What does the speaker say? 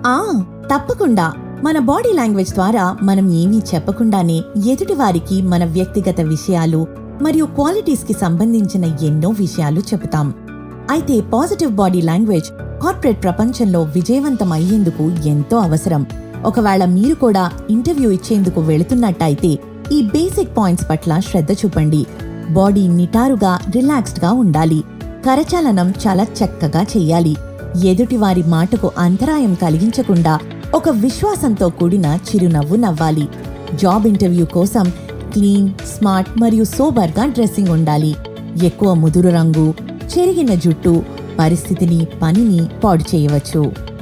ఆ తప్పకుండా మన బాడీ లాంగ్వేజ్ ద్వారా మనం ఏమీ చెప్పకుండానే ఎదుటివారికి మన వ్యక్తిగత విషయాలు మరియు క్వాలిటీస్ కి సంబంధించిన ఎన్నో విషయాలు చెబుతాం అయితే పాజిటివ్ బాడీ లాంగ్వేజ్ కార్పొరేట్ ప్రపంచంలో విజయవంతం అయ్యేందుకు ఎంతో అవసరం ఒకవేళ మీరు కూడా ఇంటర్వ్యూ ఇచ్చేందుకు వెళుతున్నట్టయితే ఈ బేసిక్ పాయింట్స్ పట్ల శ్రద్ధ చూపండి బాడీ నిటారుగా రిలాక్స్డ్ గా ఉండాలి కరచాలనం చాలా చక్కగా చెయ్యాలి ఎదుటివారి మాటకు అంతరాయం కలిగించకుండా ఒక విశ్వాసంతో కూడిన చిరునవ్వు నవ్వాలి జాబ్ ఇంటర్వ్యూ కోసం క్లీన్ స్మార్ట్ మరియు సోబర్గా డ్రెస్సింగ్ ఉండాలి ఎక్కువ ముదురు రంగు చెరిగిన జుట్టు పరిస్థితిని పనిని పాడు చేయవచ్చు